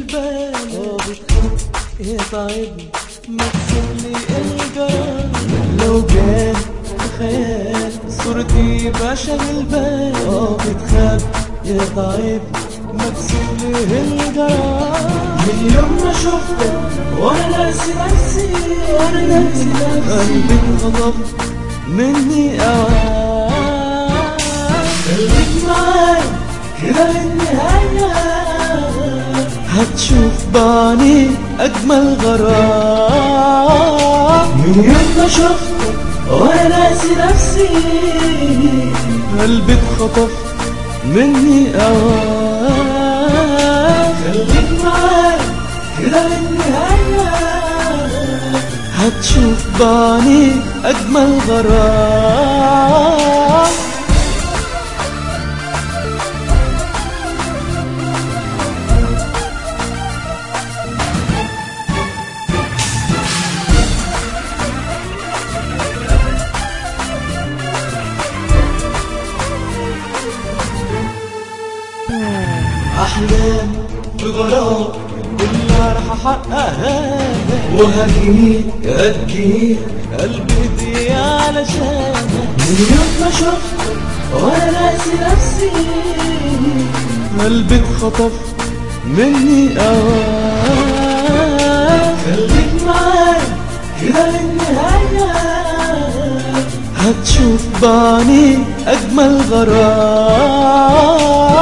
البال يتعبني مكسر لي الجرار لو كان خيال صورتي بشغل بال اه بتخاف يتعبني مكسر لي الجرار من يوم ما شفتك وانا ناسي نفسي وانا ناسي نفسي قلبي انغضب مني اوقات خليك معايا كده للنهاية هتشوف بعيني أجمل غرام من يوم ما شفتك وأنا ناسي نفسي قلبي اتخطف مني أوقات خليك معايا كده للنهاية هتشوف بعيني أجمل غرام أحلام بغرام كلها راح أحققها وهجيني أجي قلبي دي علشان من يوم ما شفتك وأنا ناسي نفسي قلبي اتخطف مني أوقات خليك معايا كده للنهاية هتشوف بعيني أجمل غرام